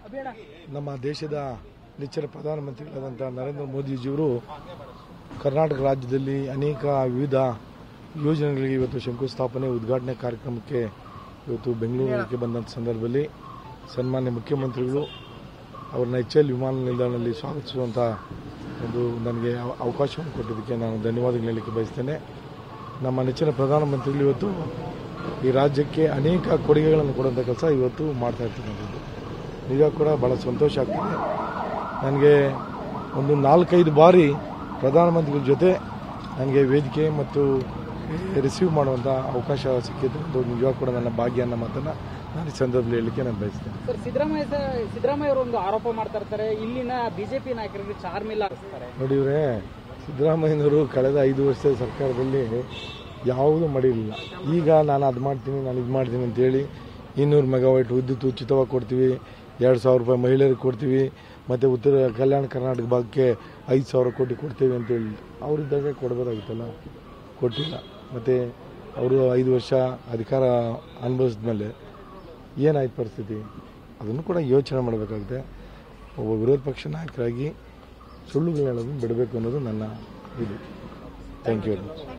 ನಮ್ಮ ದೇಶದ ನೆಚ್ಚಿನ ಪ್ರಧಾನಮಂತ್ರಿಗಳಾದಂಥ ನರೇಂದ್ರ ಮೋದಿಜಿಯವರು ಕರ್ನಾಟಕ ರಾಜ್ಯದಲ್ಲಿ ಅನೇಕ ವಿವಿಧ ಯೋಜನೆಗಳಿಗೆ ಇವತ್ತು ಶಂಕುಸ್ಥಾಪನೆ ಉದ್ಘಾಟನೆ ಕಾರ್ಯಕ್ರಮಕ್ಕೆ ಇವತ್ತು ಬೆಂಗಳೂರಿಗೆ ಬಂದಂಥ ಸಂದರ್ಭದಲ್ಲಿ ಸನ್ಮಾನ್ಯ ಮುಖ್ಯಮಂತ್ರಿಗಳು ಅವ್ರನ್ನ ಎಚ್ ಎಲ್ ವಿಮಾನ ನಿಲ್ದಾಣದಲ್ಲಿ ಸ್ವಾಗತಿಸುವಂಥ ಒಂದು ನನಗೆ ಅವ- ಅವಕಾಶವನ್ನು ಕೊಟ್ಟಿದ್ದಕ್ಕೆ ನಾನು ಧನ್ಯವಾದಗಳು ಹೇಳಲಿಕ್ಕೆ ಬಯಸ್ತೇನೆ ನಮ್ಮ ನೆಚ್ಚಿನ ಪ್ರಧಾನಮಂತ್ರಿಗಳು ಇವತ್ತು ಈ ರಾಜ್ಯಕ್ಕೆ ಅನೇಕ ಕೊಡುಗೆಗಳನ್ನು ಕೊಡುವಂಥ ಕೆಲಸ ಇವತ್ತು ಮಾಡ್ತಾ ಇರ್ತಕ್ಕಂಥದ್ದು ನಿಜ ಕೂಡ ಭಾಳ ಸಂತೋಷ ಆಗ್ತದೆ ನನಗೆ ಒಂದು ನಾಲ್ಕೈದು ಬಾರಿ ಪ್ರಧಾನಮಂತ್ರಿಗಳ ಜೊತೆ ನನಗೆ ವೇದಿಕೆ ಮತ್ತು ರಿಸೀವ್ ಮಾಡುವಂಥ ಅವಕಾಶ ಸಿಕ್ಕಿದ್ದು ಒಂದು ನಿಜವಾಗ ಕೂಡ ನನ್ನ ಭಾಗ್ಯ ಅನ್ನೋ ಮಾತನ್ನು ನಾನು ಈ ಸಂದರ್ಭದಲ್ಲಿ ಹೇಳಲಿಕ್ಕೆ ನಾನು ಬಯಸ್ತೇನೆ ಸರ್ ಸಿದ್ದರಾಮಯ್ಯ ಸ- ಸಿದ್ದರಾಮಯ್ಯ ಅವರು ಒಂದು ಆರೋಪ ಮಾಡ್ತಾ ಇರ್ತಾರೆ ಇಲ್ಲಿನ ಬಿಜೆಪಿ ನಾಯಕರಿಗೆ ಚಾರ್ಮಿಲ್ಲ ಅನಿಸ್ತಾರೆ ನೋಡಿ ಇವರೇ ಸಿದ್ದರಾಮಯ್ಯನವರು ಕಳೆದ ಐದು ವರ್ಷದ ಸರ್ಕಾರದಲ್ಲಿ ಯಾವುದೂ ಮಾಡಿರಲಿಲ್ಲ ಈಗ ನಾನು ಅದು ಮಾಡ್ತೀನಿ ನಾನು ಇದು ಮಾಡ್ತೀನಿ ಅಂತೇಳಿ ಇನ್ನೂರು ಮೆಗಾವಾಟ್ ವಿದ್ಯುತ್ ಉಚಿತವಾಗಿ ಕೊಡ್ತೀವಿ ಎರಡು ಸಾವಿರ ರೂಪಾಯಿ ಮಹಿಳೆಯರಿಗೆ ಕೊಡ್ತೀವಿ ಮತ್ತು ಉತ್ತರ ಕಲ್ಯಾಣ ಕರ್ನಾಟಕ ಭಾಗಕ್ಕೆ ಐದು ಸಾವಿರ ಕೋಟಿ ಕೊಡ್ತೀವಿ ಅಂತೇಳಿ ಅವರಿದ್ದಾಗ ಕೊಡ್ಬೋದಾಗಿತ್ತಲ್ಲ ಕೊಟ್ಟಿಲ್ಲ ಮತ್ತು ಅವರು ಐದು ವರ್ಷ ಅಧಿಕಾರ ಅನುಭವಿಸಿದ್ಮೇಲೆ ಏನಾಯ್ತು ಪರಿಸ್ಥಿತಿ ಅದನ್ನು ಕೂಡ ಯೋಚನೆ ಮಾಡಬೇಕಾಗುತ್ತೆ ಒಬ್ಬ ವಿರೋಧ ಪಕ್ಷ ನಾಯಕರಾಗಿ ಸುಳ್ಳುಗಳು ಹೇಳೋದನ್ನು ಬಿಡಬೇಕು ಅನ್ನೋದು ನನ್ನ ಇದು ಥ್ಯಾಂಕ್ ಯು ವೆರಿ ಮಚ್